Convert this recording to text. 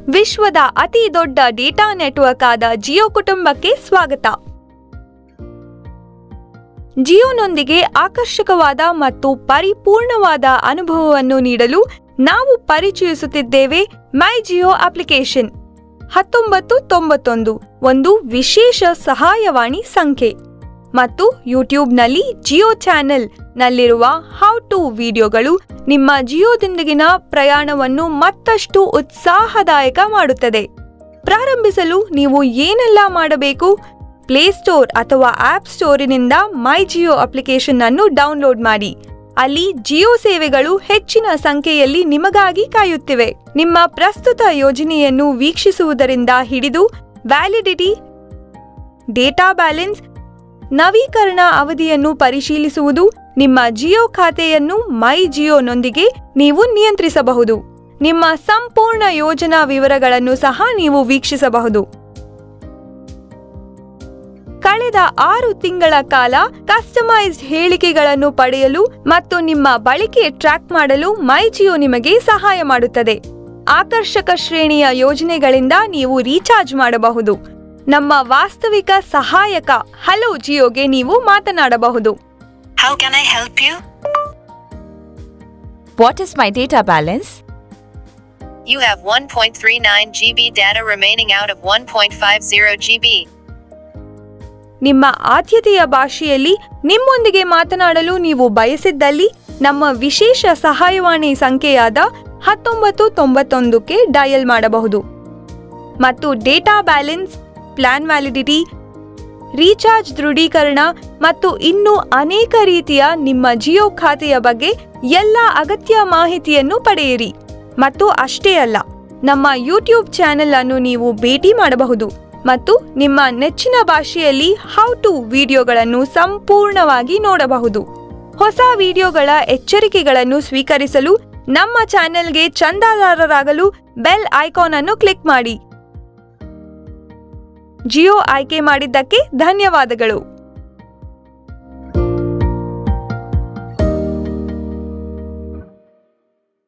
ವಿಶ್ವದ ಅತಿ ದೊಡ್ಡ ಡೇಟಾ ನೆಟ್ವರ್ಕ್ ಆದ ಜಿಯೋ ಕುಟುಂಬಕ್ಕೆ ಸ್ವಾಗತ ಜಿಯೋನೊಂದಿಗೆ ಆಕರ್ಷಕವಾದ ಮತ್ತು ಪರಿಪೂರ್ಣವಾದ ಅನುಭವವನ್ನು ನೀಡಲು ನಾವು ಪರಿಚಯಿಸುತ್ತಿದ್ದೇವೆ ಮೈ ಜಿಯೋ ಅಪ್ಲಿಕೇಶನ್ ಹತ್ತೊಂಬತ್ತು ತೊಂಬತ್ತೊಂದು ಒಂದು ವಿಶೇಷ ಸಹಾಯವಾಣಿ ಸಂಖ್ಯೆ ಮತ್ತು ಯೂಟ್ಯೂಬ್ನಲ್ಲಿ ಜಿಯೋ ಚಾನೆಲ್ ನಲ್ಲಿರುವ ಹೌ ಟು ವಿಡಿಯೋಗಳು ನಿಮ್ಮ ಜಿಯೋದೊಂದಿಗಿನ ಪ್ರಯಾಣವನ್ನು ಮತ್ತಷ್ಟು ಉತ್ಸಾಹದಾಯಕ ಮಾಡುತ್ತದೆ ಪ್ರಾರಂಭಿಸಲು ನೀವು ಏನೆಲ್ಲ ಮಾಡಬೇಕು ಪ್ಲೇಸ್ಟೋರ್ ಅಥವಾ ಆಪ್ ಸ್ಟೋರಿನಿಂದ ಮೈ ಜಿಯೋ ಅಪ್ಲಿಕೇಶನ್ ಅನ್ನು ಡೌನ್ಲೋಡ್ ಮಾಡಿ ಅಲ್ಲಿ ಜಿಯೋ ಸೇವೆಗಳು ಹೆಚ್ಚಿನ ಸಂಖ್ಯೆಯಲ್ಲಿ ನಿಮಗಾಗಿ ಕಾಯುತ್ತಿವೆ ನಿಮ್ಮ ಪ್ರಸ್ತುತ ಯೋಜನೆಯನ್ನು ವೀಕ್ಷಿಸುವುದರಿಂದ ಹಿಡಿದು ವ್ಯಾಲಿಡಿಟಿ ಡೇಟಾ ಬ್ಯಾಲೆನ್ಸ್ ನವೀಕರಣ ಅವಧಿಯನ್ನು ಪರಿಶೀಲಿಸುವುದು ನಿಮ್ಮ ಜಿಯೋ ಖಾತೆಯನ್ನು ಮೈ ಜಿಯೋನೊಂದಿಗೆ ನೀವು ನಿಯಂತ್ರಿಸಬಹುದು ನಿಮ್ಮ ಸಂಪೂರ್ಣ ಯೋಜನಾ ವಿವರಗಳನ್ನು ಸಹ ನೀವು ವೀಕ್ಷಿಸಬಹುದು ಕಳೆದ ಆರು ತಿಂಗಳ ಕಾಲ ಕಸ್ಟಮೈಸ್ಡ್ ಹೇಳಿಕೆಗಳನ್ನು ಪಡೆಯಲು ಮತ್ತು ನಿಮ್ಮ ಬಳಕೆ ಟ್ರ್ಯಾಕ್ ಮಾಡಲು ಮೈ ಜಿಯೋ ನಿಮಗೆ ಸಹಾಯ ಮಾಡುತ್ತದೆ ಆಕರ್ಷಕ ಶ್ರೇಣಿಯ ಯೋಜನೆಗಳಿಂದ ನೀವು ರೀಚಾರ್ಜ್ ಮಾಡಬಹುದು ನಮ್ಮ ವಾಸ್ತವಿಕ ಸಹಾಯಕ ಹಲೋ ಜಿಯೋಗೆ ನೀವು ಮಾತನಾಡಬಹುದು How can I help you? What is my data balance? You have 1.39 GB data remaining out of 1.50 GB. ನಿಮ್ಮ ಆದ್ಯತೆಯ ಭಾಷೆಯಲ್ಲಿ ನಿಮ್ಮೊಂದಿಗೆ ಮಾತನಾಡಲು ನೀವು ಬಯಸಿದ್ದಲ್ಲಿ ನಮ್ಮ ವಿಶೇಷ ಸಹಾಯವಾಣಿ ಸಂಖ್ಯೆಯಾದ ಹತ್ತೊಂಬತ್ತು ತೊಂಬತ್ತೊಂದಕ್ಕೆ ಡಯಲ್ ಮಾಡಬಹುದು ಮತ್ತು data balance plan validity recharge ದೃಢೀಕರಣ ಮತ್ತು ಇನ್ನೂ ಅನೇಕ ರೀತಿಯ ನಿಮ್ಮ ಜಿಯೋ ಖಾತೆಯ ಬಗ್ಗೆ ಎಲ್ಲ ಅಗತ್ಯ ಮಾಹಿತಿಯನ್ನು ಪಡೆಯಿರಿ ಮತ್ತು ಅಷ್ಟೇ ಅಲ್ಲ ನಮ್ಮ ಯೂಟ್ಯೂಬ್ ಚಾನೆಲ್ ಅನ್ನು ನೀವು ಭೇಟಿ ಮಾಡಬಹುದು ಮತ್ತು ನಿಮ್ಮ ನೆಚ್ಚಿನ ಭಾಷೆಯಲ್ಲಿ ಹೌ ಟು ವಿಡಿಯೋಗಳನ್ನು ಸಂಪೂರ್ಣವಾಗಿ ನೋಡಬಹುದು ಹೊಸ ವಿಡಿಯೋಗಳ ಎಚ್ಚರಿಕೆಗಳನ್ನು ಸ್ವೀಕರಿಸಲು ನಮ್ಮ ಚಾನೆಲ್ಗೆ ಚಂದಾದಾರರಾಗಲು ಬೆಲ್ ಐಕಾನ್ ಅನ್ನು ಕ್ಲಿಕ್ ಮಾಡಿ ಜಿಯೋ ಆಯ್ಕೆ ಮಾಡಿದ್ದಕ್ಕೆ ಧನ್ಯವಾದಗಳು